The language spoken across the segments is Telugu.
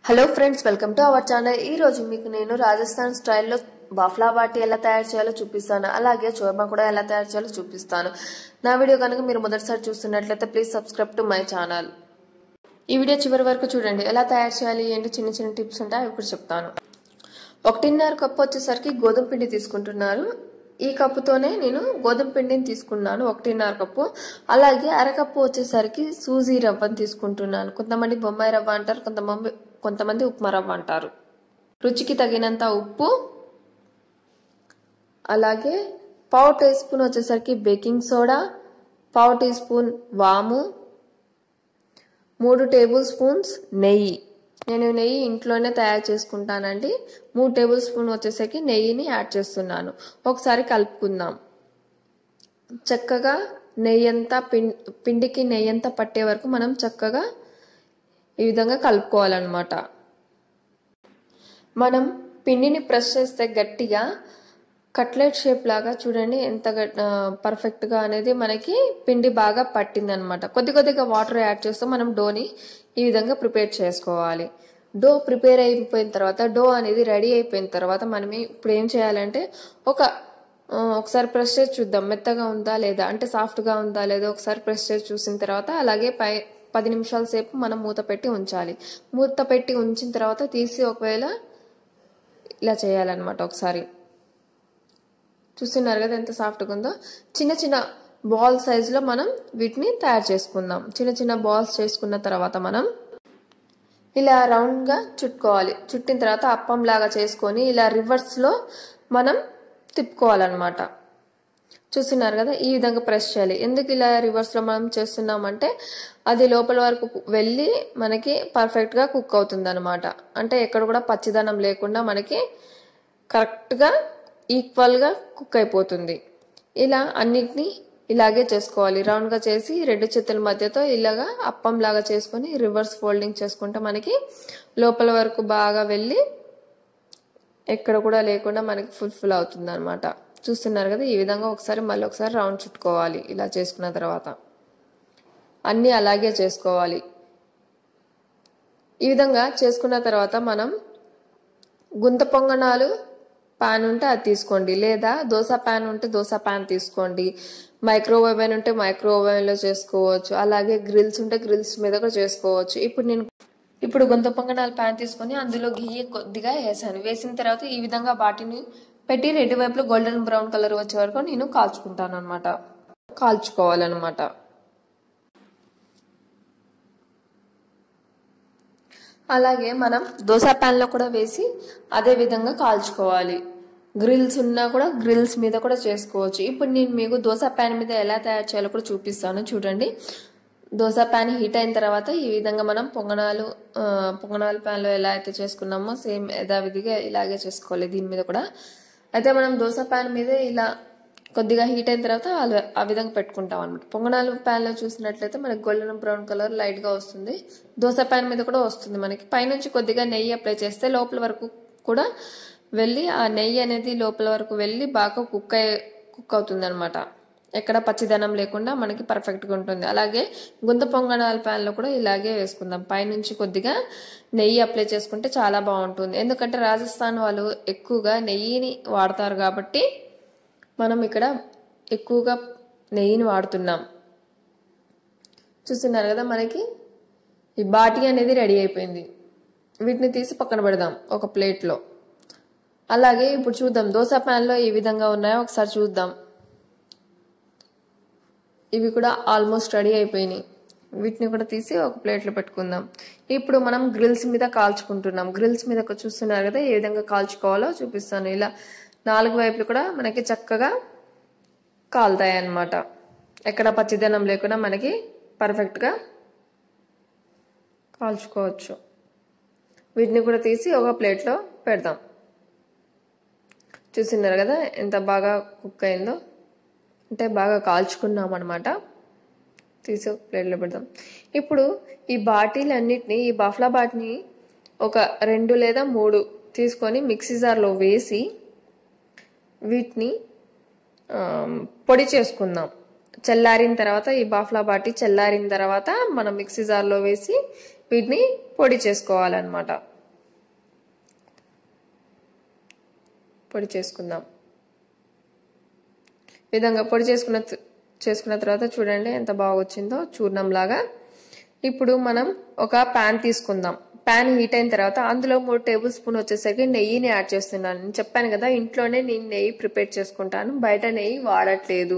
hello friends welcome to our channel ఈ రోజు మీకు నేను రాజస్థాన్ స్టైల్లో బాఫ్లా బాటి ఎలా తయారు చేయాలో చూపిస్తాను అలాగే చోర్మా కూడా ఎలా తయారు చేయాలో చూపిస్తాను నా వీడియో కనుక మీరు మొదటిసారి చూస్తున్నట్లయితే please subscribe to my channel ఈ వీడియో చివరి వరకు చూడండి ఎలా తయారు చేయాలి ఏంటి చిన్న చిన్న టిప్స్ ఉంటాయి అవి ఇప్పుడు చెప్తాను ఒకటిన్నర కప్పు వచ్చేసరికి గోధుమ పిండి తీసుకుంటున్నారు ఈ కప్పుతోనే నేను గోధుమ పిండిని తీసుకున్నాను ఒకటిన్నర కప్పు అలాగే అరకప్పు వచ్చేసరికి సూజీ రవ్వని తీసుకుంటున్నాను కొంతమంది బొంబాయి రవ్వ అంటారు కొంతమంది కొంతమంది ఉప్మా రవ్వ అంటారు రుచికి తగినంత ఉప్పు అలాగే పావు టీ స్పూన్ వచ్చేసరికి బేకింగ్ సోడా పావు టీ స్పూన్ వాము మూడు టేబుల్ స్పూన్స్ నెయ్యి నేను నెయ్యి ఇంట్లోనే తయారు చేసుకుంటానండి మూడు టేబుల్ స్పూన్ వచ్చేసరికి నెయ్యిని యాడ్ చేస్తున్నాను ఒకసారి కలుపుకుందాం చక్కగా నెయ్యి అంతా పిండికి నెయ్యి అంతా పట్టే వరకు మనం చక్కగా ఈ విధంగా కలుపుకోవాలన్నమాట మనం పిండిని ప్రెస్ చేస్తే గట్టిగా కట్లెట్ షేప్ లాగా చూడండి ఎంత పర్ఫెక్ట్గా అనేది మనకి పిండి బాగా పట్టిందనమాట కొద్ది కొద్దిగా వాటర్ యాడ్ చేస్తూ మనం డోని ఈ విధంగా ప్రిపేర్ చేసుకోవాలి డో ప్రిపేర్ అయిపోయిన తర్వాత డో అనేది రెడీ అయిపోయిన తర్వాత మనం ఇప్పుడు ఏం చేయాలంటే ఒక ఒకసారి ప్రెస్ చేసి చూద్దాం మెత్తగా ఉందా లేదా అంటే సాఫ్ట్గా ఉందా లేదా ఒకసారి ప్రెస్ చేసి చూసిన తర్వాత అలాగే పై పది నిమిషాల సేపు మనం మూత పెట్టి ఉంచాలి మూత పెట్టి ఉంచిన తర్వాత తీసి ఒకవేళ ఇలా చేయాలన్నమాట ఒకసారి చూస్తున్నారు కదా ఎంత సాఫ్ట్గా ఉందో చిన్న చిన్న బాల్ సైజులో మనం వీటిని తయారు చేసుకుందాం చిన్న చిన్న బాల్స్ చేసుకున్న తర్వాత మనం ఇలా రౌండ్గా చుట్టుకోవాలి చుట్టిన తర్వాత అప్పం లాగా చేసుకొని ఇలా రివర్స్లో మనం తిప్పుకోవాలన్నమాట చూస్తున్నారు కదా ఈ విధంగా ప్రెస్ చేయాలి ఎందుకు ఇలా రివర్స్లో మనం చేస్తున్నామంటే అది లోపల వరకు వెళ్ళి మనకి పర్ఫెక్ట్గా కుక్ అవుతుంది అనమాట అంటే ఎక్కడ కూడా పచ్చిదనం లేకుండా మనకి కరెక్ట్గా ఈక్వల్గా కుక్ అయిపోతుంది ఇలా అన్నిటినీ ఇలాగే చేసుకోవాలి రౌండ్గా చేసి రెండు చేతుల మధ్యతో ఇలాగా అప్పం లాగా చేసుకొని రివర్స్ ఫోల్డింగ్ చేసుకుంటే మనకి లోపల వరకు బాగా వెళ్ళి ఎక్కడ కూడా లేకుండా మనకి ఫుల్ఫిల్ అవుతుంది అనమాట చూస్తున్నారు కదా ఈ విధంగా ఒకసారి మళ్ళీ ఒకసారి రౌండ్ చుట్టుకోవాలి ఇలా చేసుకున్న తర్వాత అన్నీ అలాగే చేసుకోవాలి ఈ విధంగా చేసుకున్న తర్వాత మనం గుంత పొంగనాలు ప్యాన్ ఉంటే అది తీసుకోండి లేదా దోశ ప్యాన్ ఉంటే దోశ ప్యాన్ తీసుకోండి మైక్రోవేవ్ ఓవెన్ ఉంటే మైక్రోవేవ్ ఓవెన్లో చేసుకోవచ్చు అలాగే గ్రిల్స్ ఉంటే గ్రిల్స్ మీద కూడా చేసుకోవచ్చు ఇప్పుడు నేను ఇప్పుడు గొంత పొంగనాలు ప్యాన్ తీసుకొని అందులో గియ్యి కొద్దిగా వేసాను వేసిన తర్వాత ఈ విధంగా వాటిని పెట్టి రెండు వైపులో గోల్డెన్ బ్రౌన్ కలర్ వచ్చే వరకు నేను కాల్చుకుంటాను అనమాట కాల్చుకోవాలన్నమాట అలాగే మనం దోశ ప్యాన్లో కూడా వేసి అదే విధంగా కాల్చుకోవాలి గ్రిల్స్ ఉన్నా కూడా గ్రిల్స్ మీద కూడా చేసుకోవచ్చు ఇప్పుడు నేను మీకు దోశ ప్యాన్ మీద ఎలా తయారు చేయాలో కూడా చూపిస్తాను చూడండి దోశ ప్యాన్ హీట్ అయిన తర్వాత ఈ విధంగా మనం పొంగనాలు పొంగనాలు ప్యాన్లో ఎలా అయితే చేసుకున్నామో సేమ్ యథావిధిగా ఇలాగే చేసుకోవాలి దీని మీద కూడా అయితే మనం దోశ ప్యాన్ మీద ఇలా కొద్దిగా హీట్ అయిన తర్వాత ఆ విధంగా పెట్టుకుంటాం అనమాట పొంగనాలు ప్యాన్లో చూసినట్లయితే మనకి గోల్డెన్ బ్రౌన్ కలర్ లైట్గా వస్తుంది దోశ ప్యాన్ మీద కూడా వస్తుంది మనకి పైనుంచి కొద్దిగా నెయ్యి అప్లై చేస్తే లోపల వరకు కూడా వెళ్ళి ఆ నెయ్యి అనేది లోపల వరకు వెళ్ళి బాగా కుక్ అయ్యే కుక్ అవుతుంది అనమాట ఎక్కడ పచ్చిదనం లేకుండా మనకి పర్ఫెక్ట్గా ఉంటుంది అలాగే గుంత పొంగనాల ప్యాన్లో కూడా ఇలాగే వేసుకుందాం పైనుంచి కొద్దిగా నెయ్యి అప్లై చేసుకుంటే చాలా బాగుంటుంది ఎందుకంటే రాజస్థాన్ వాళ్ళు ఎక్కువగా నెయ్యిని వాడతారు కాబట్టి మనం ఇక్కడ ఎక్కువగా నెయ్యిని వాడుతున్నాం చూస్తున్నారు కదా మనకి ఈ బాటి అనేది రెడీ అయిపోయింది వీటిని తీసి పక్కన పెడదాం ఒక ప్లేట్లో అలాగే ఇప్పుడు చూద్దాం దోశ ప్యాన్లో ఏ విధంగా ఉన్నాయో ఒకసారి చూద్దాం ఇవి కూడా ఆల్మోస్ట్ రెడీ అయిపోయినాయి వీటిని కూడా తీసి ఒక ప్లేట్లో పెట్టుకుందాం ఇప్పుడు మనం గ్రిల్స్ మీద కాల్చుకుంటున్నాం గ్రిల్స్ మీద చూస్తున్నారు కదా ఏ విధంగా కాల్చుకోవాలో చూపిస్తాను ఇలా నాలుగు వైపులు కూడా మనకి చక్కగా కాలుతాయి అన్నమాట ఎక్కడ పచ్చిదనం లేకుండా మనకి పర్ఫెక్ట్గా కాల్చుకోవచ్చు వీటిని కూడా తీసి ఒక ప్లేట్లో పెడదాం చూస్తున్నారు కదా ఎంత బాగా కుక్ అయిందో అంటే బాగా కాల్చుకున్నాం అనమాట తీసి ఒక ప్లేట్లో పెడదాం ఇప్పుడు ఈ బాటిల్ అన్నిటిని ఈ బాఫ్లా బాటిని ఒక రెండు లేదా మూడు తీసుకొని మిక్సీ జార్లో వేసి వీటిని పొడి చేసుకుందాం చల్లారిన తర్వాత ఈ బాఫ్లా బాటి చల్లారిన తర్వాత మనం మిక్సీ జార్లో వేసి వీటిని పొడి చేసుకోవాలన్నమాట పొడి చేసుకుందాం ఈ విధంగా పొడి చేసుకున్న చేసుకున్న తర్వాత చూడండి ఎంత బాగా వచ్చిందో చూర్ణం లాగా ఇప్పుడు మనం ఒక ప్యాన్ తీసుకుందాం ప్యాన్ హీట్ అయిన తర్వాత అందులో మూడు టేబుల్ స్పూన్ వచ్చేసరికి నెయ్యిని యాడ్ చేస్తున్నాను నేను చెప్పాను కదా ఇంట్లోనే నేను నెయ్యి ప్రిపేర్ చేసుకుంటాను బయట నెయ్యి వాడట్లేదు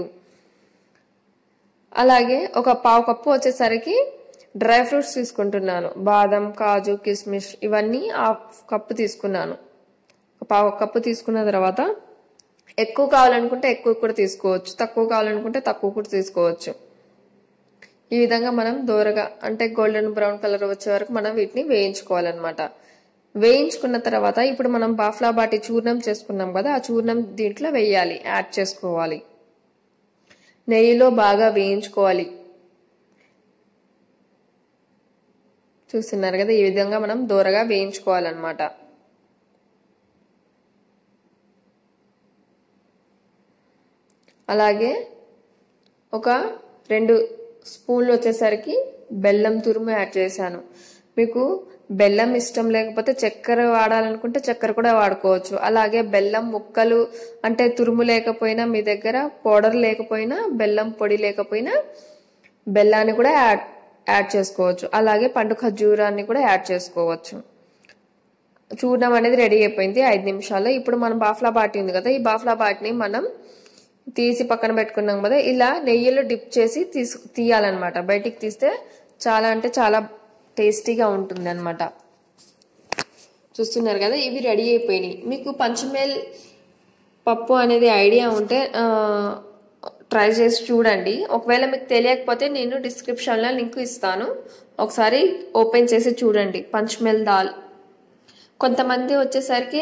అలాగే ఒక పావు కప్పు వచ్చేసరికి డ్రై ఫ్రూట్స్ తీసుకుంటున్నాను బాదం కాజు కిస్మిస్ ఇవన్నీ హాఫ్ కప్పు తీసుకున్నాను ఒక పావు కప్పు తీసుకున్న తర్వాత ఎక్కువ కావాలనుకుంటే ఎక్కువ కూడా తీసుకోవచ్చు తక్కువ కావాలనుకుంటే తక్కువ కూడా తీసుకోవచ్చు ఈ విధంగా మనం దూరగా అంటే గోల్డెన్ బ్రౌన్ కలర్ వచ్చే వరకు మనం వీటిని వేయించుకోవాలన్నమాట వేయించుకున్న తర్వాత ఇప్పుడు మనం బాఫ్లా బాటి చూర్ణం చేసుకున్నాం కదా ఆ చూర్ణం దీంట్లో వేయాలి యాడ్ చేసుకోవాలి నెయ్యిలో బాగా వేయించుకోవాలి చూస్తున్నారు కదా ఈ విధంగా మనం దూరగా వేయించుకోవాలన్నమాట అలాగే ఒక రెండు స్పూన్లు వచ్చేసరికి బెల్లం తురుము యాడ్ చేశాను మీకు బెల్లం ఇష్టం లేకపోతే చక్కెర వాడాలనుకుంటే చక్కెర కూడా వాడుకోవచ్చు అలాగే బెల్లం ముక్కలు అంటే తురుము లేకపోయినా మీ దగ్గర పౌడర్ లేకపోయినా బెల్లం పొడి లేకపోయినా బెల్లాన్ని కూడా యాడ్ యాడ్ చేసుకోవచ్చు అలాగే పండు ఖర్జూరాన్ని కూడా యాడ్ చేసుకోవచ్చు చూర్ణం అనేది రెడీ అయిపోయింది ఐదు నిమిషాల్లో ఇప్పుడు మనం బాఫ్లా బాటి ఉంది కదా ఈ బాఫ్లా బాటిని మనం తీసి పక్కన పెట్టుకున్నాం కదా ఇలా నెయ్యిలో డిప్ చేసి తీసు తీయాలన్నమాట బయటికి తీస్తే చాలా అంటే చాలా టేస్టీగా ఉంటుంది అనమాట చూస్తున్నారు కదా ఇవి రెడీ అయిపోయినాయి మీకు పంచమేల్ పప్పు అనేది ఐడియా ఉంటే ట్రై చేసి చూడండి ఒకవేళ మీకు తెలియకపోతే నేను డిస్క్రిప్షన్లో లింక్ ఇస్తాను ఒకసారి ఓపెన్ చేసి చూడండి పంచమేల్ దాల్ కొంతమంది వచ్చేసరికి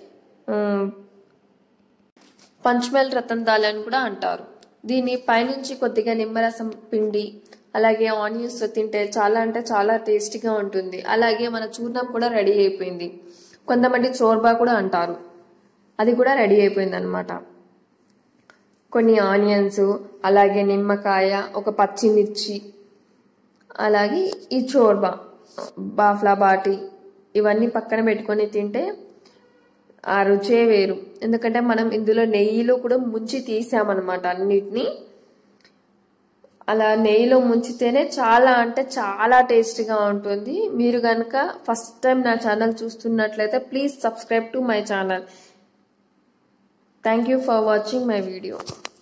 పంచమేల్ రతన్ దాల్ అని కూడా అంటారు దీని పైనుంచి కొద్దిగా నిమ్మరసం పిండి అలాగే ఆనియన్స్ తింటే చాలా అంటే చాలా టేస్టీగా ఉంటుంది అలాగే మన చూర్ణం కూడా రెడీ అయిపోయింది కొంతమంది చోర్బా కూడా అంటారు అది కూడా రెడీ అయిపోయింది అనమాట కొన్ని ఆనియన్స్ అలాగే నిమ్మకాయ ఒక పచ్చిమిర్చి అలాగే ఈ చోర్బా బాఫ్లా బాటి ఇవన్నీ పక్కన పెట్టుకొని తింటే ఆ రుచే వేరు ఎందుకంటే మనం ఇందులో నెయ్యిలో కూడా ముంచి తీసామన్నమాట అన్నిటినీ అలా నెయ్యిలో ముంచితేనే చాలా అంటే చాలా టేస్టీగా ఉంటుంది మీరు కనుక ఫస్ట్ టైం నా ఛానల్ చూస్తున్నట్లయితే please subscribe to my channel thank you for watching my video